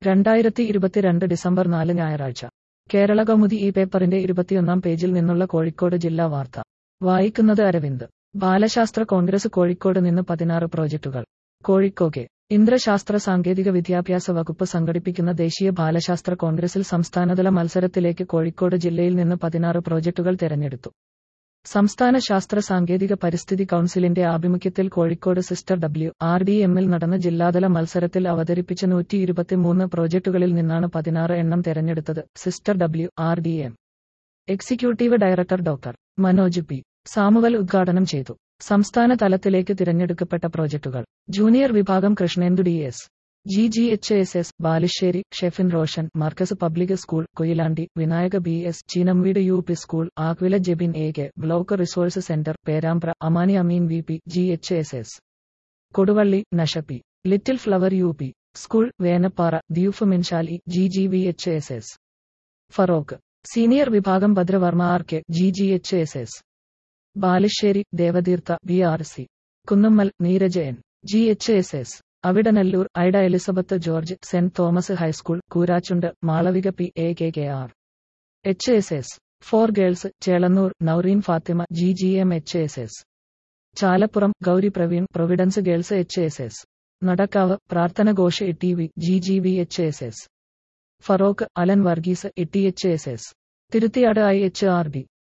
രണ്ടായിരത്തി ഇരുപത്തിരണ്ട് ഡിസംബർ നാല് ഞായറാഴ്ച കേരള കൗമുദി ഈ പേപ്പറിന്റെ ഇരുപത്തിയൊന്നാം പേജിൽ നിന്നുള്ള കോഴിക്കോട് ജില്ലാ വാർത്ത വായിക്കുന്നത് അരവിന്ദ് ബാലശാസ്ത്ര കോൺഗ്രസ് കോഴിക്കോട് നിന്ന് പതിനാറ് പ്രോജക്ടുകൾ കോഴിക്കോകെ ഇന്ദ്രശാസ്ത്ര സാങ്കേതിക വിദ്യാഭ്യാസ വകുപ്പ് സംഘടിപ്പിക്കുന്ന ദേശീയ ബാലശാസ്ത്ര കോൺഗ്രസിൽ സംസ്ഥാനതല മത്സരത്തിലേക്ക് കോഴിക്കോട് ജില്ലയിൽ നിന്ന് പതിനാറ് പ്രോജക്ടുകൾ തെരഞ്ഞെടുത്തു സംസ്ഥാന ശാസ്ത്ര സാങ്കേതിക പരിസ്ഥിതി കൗൺസിലിന്റെ ആഭിമുഖ്യത്തിൽ Kozhikode sister W R D എമ്മിൽ നടന്ന ജില്ലാതല മത്സരത്തിൽ അവതരിപ്പിച്ച നൂറ്റി ഇരുപത്തിമൂന്ന് പ്രോജക്ടുകളിൽ നിന്നാണ് പതിനാറ് എണ്ണം തെരഞ്ഞെടുത്തത് sister W R D M executive director doctor Manoj P Samuel ഉദ്ഘാടനം ചെയ്തു സംസ്ഥാന തലത്തിലേക്ക് തിരഞ്ഞെടുക്കപ്പെട്ട പ്രോജക്ടുകൾ ജൂനിയർ വിഭാഗം Krishnendu D S G G H S S Balussery Shefin Roshan Markaz public school Koyilandy Vinayaka B S Cheenamveedu U P school Aquila Jebin A K block resource centre Perambra Amani Ameen V P G H S S Koduvally നഷപി little flower U P school Venappara ദ്യൂഫ് മിൻഷാലി G G V H S S Farook senior വിഭാഗം Bhadravarma R K G G H S S Balussery Devatheertha B R C Kunnummal Neeraj N G H S S Avidanallur Aida Elizabeth George Saint Thomas high school Koorachundu Malavika P A K K R H S S for girls Chelannur Naureen Fathima G G M H S S Chalappuram Gauri Praveen Providence girls H S S Nadakkavu Prarthana Ghosh E T V G G V H S S Farook Alan Varghese E T H S S Thiruthiyad I H R B